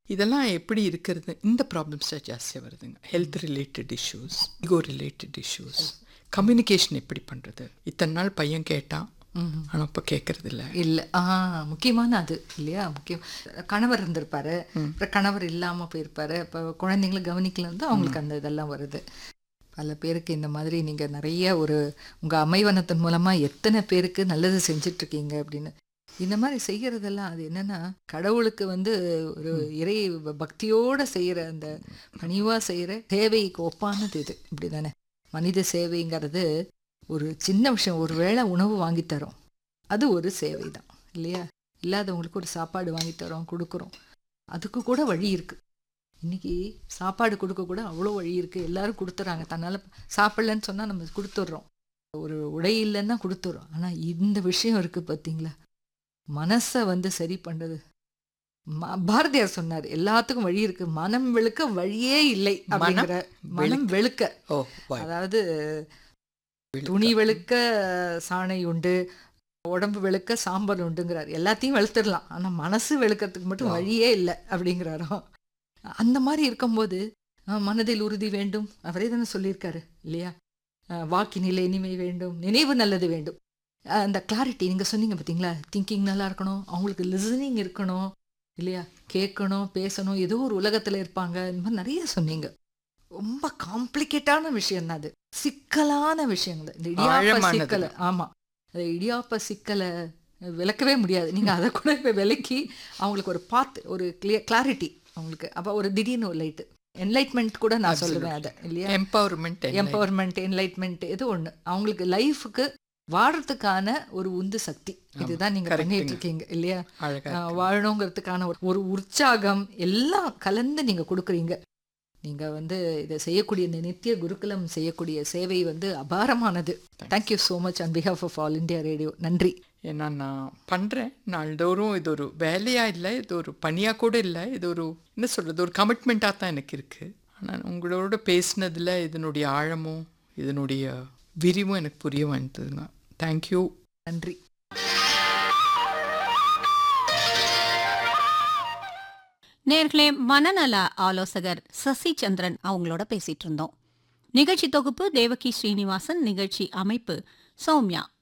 இதெல்லாம் எப்படி இருக்கிறது இந்த ப்ராப்ளம்ஸ் ஜாஸ்தியாக வருதுங்க health related issues ego related issues communication எப்படி பண்ணுறது இத்தனை நாள் பையன் கேட்டான் ஆனால் இப்போ கேட்கறது இல்லை இல்ல ஆ முக்கியமான அது இல்லையா முக்கியம் கணவர் இருந்திருப்பாரு அப்புறம் கணவர் இல்லாம போயிருப்பாரு அப்ப குழந்தைங்களை கவனிக்கல இருந்து அவங்களுக்கு அந்த இதெல்லாம் வருது பல பேருக்கு இந்த மாதிரி நீங்க நிறைய ஒரு உங்க அமைவனத்தின் மூலமா எத்தனை பேருக்கு நல்லது செஞ்சுட்டு இருக்கீங்க அப்படின்னு இந்த மாதிரி செய்யறதெல்லாம் அது என்னன்னா கடவுளுக்கு வந்து ஒரு இறை பக்தியோட செய்யற அந்த பணிவா செய்யற சேவைக்கு ஒப்பானது இது இப்படிதானே மனித சேவைங்கிறது ஒரு சின்ன விஷயம் ஒரு வேளை உணவு வாங்கி தரோம் அது ஒரு சேவை தான் இல்லையா இல்லாதவங்களுக்கு ஒரு சாப்பாடு வாங்கி தரோம் கொடுக்குறோம் அதுக்கு கூட வழி இருக்கு இன்னைக்கு சாப்பாடு கொடுக்க கூட அவ்வளோ வழி இருக்கு எல்லாரும் கொடுத்துறாங்க தன்னால சாப்பிடலன்னு சொன்னா நம்ம கொடுத்துட்றோம் ஒரு உடை இல்லைன்னா கொடுத்துட்றோம் ஆனா இந்த விஷயம் இருக்கு பார்த்தீங்களா மனசை வந்து சரி பண்றது ம- பாரதியார் சொன்னார் எல்லாத்துக்கும் வழி இருக்கு மனம் வெளுக்க வழியே இல்லை அப்படிங்கிற மனம் வெளுக்க ஓ வாய் அதாவது துணி வெளுக்க சாணை உண்டு உடம்பு வெளுக்க சாம்பல் உண்டுங்கிறார் எல்லாத்தையும் வெளுத்துடலாம் ஆனா மனசு வெளுக்கிறதுக்கு மட்டும் வழியே இல்லை அப்படிங்கிறாராம் அந்த மாதிரி இருக்கும்போது அஹ், மனதில் உறுதி வேண்டும் அவரே தானே சொல்லியிருக்காரு இல்லையா அஹ், வாக்கினிலே இனிமை வேண்டும் நினைவு நல்லது வேண்டும் அஹ், அந்த கிளாரிட்டி நீங்க சொன்னீங்க பார்த்தீங்களா திங்கிங் நல்லா இருக்கணும் அவங்களுக்கு லிசனிங் இருக்கணும் இல்லையா கேட்கணும் பேசணும் ஏதோ ஒரு உலகத்துல இருப்பாங்க இந்த மாதிரி நிறைய சொன்னீங்க ரொம்ப காம்ப்ளிகேட்டான விஷயம் தான் அது சிக்கலான விஷயங்கள் இந்த இடியாப்ப ஆழமானது. சிக்கலை ஆமா அந்த இடியாப்ப சிக்கலை விளக்கவே முடியாது நீங்க அதை கூட இப்ப விளக்கி அவங்களுக்கு ஒரு பாத் ஒரு கிளியர் கிளாரிட்டி அவங்களுக்கு அப்ப ஒரு திடீர்னு ஒரு லைட்டு என்லைட்மெண்ட் கூட நான் சொல்லுவேன் அதை இல்லையா எம்பவர்மெண்ட் எம்பவர்மெண்ட் என்லைட்மெண்ட் இது ஒண்ணு அவங்களுக்கு லைஃபுக்கு வாழறதுக்கான ஒரு உந்து சக்தி இதுதான் நீங்க correct பண்ணிட்டு ங்க. இருக்கீங்க இல்லையா அழகா ஆஹ் வாழணுங்கிறதுக்கான ஒரு- ஒரு உற்சாகம் எல்லாம் கலந்து நீங்க கொடுக்குறீங்க நீங்க வந்து இதை செய்யக்கூடிய இந்த நித்திய குருகுலம் செய்யக்கூடிய சேவை வந்து அபாரமானது thank you so much on behalf of all India radio நன்றி ஏன்னா நான் பண்ணுறேன் நாள்தோறும் இது ஒரு வேலையாக இல்லை இது ஒரு பணியாக கூட இல்லை இது ஒரு என்ன சொல்கிறது ஒரு கமிட்மெண்ட்டாக தான் எனக்கு இருக்குது ஆனால் உங்களோட பேசினதில் இதனுடைய ஆழமும் இதனுடைய விரிவும் எனக்கு புரிய வந்ததுங்க தேங்க்யூ நன்றி நேர்களே மனநல ஆலோசகர் சசி சந்திரன் அவங்களோட பேசிட்டு இருந்தோம் நிகழ்ச்சி தொகுப்பு தேவகி ஸ்ரீனிவாசன் நிகழ்ச்சி அமைப்பு சௌமியா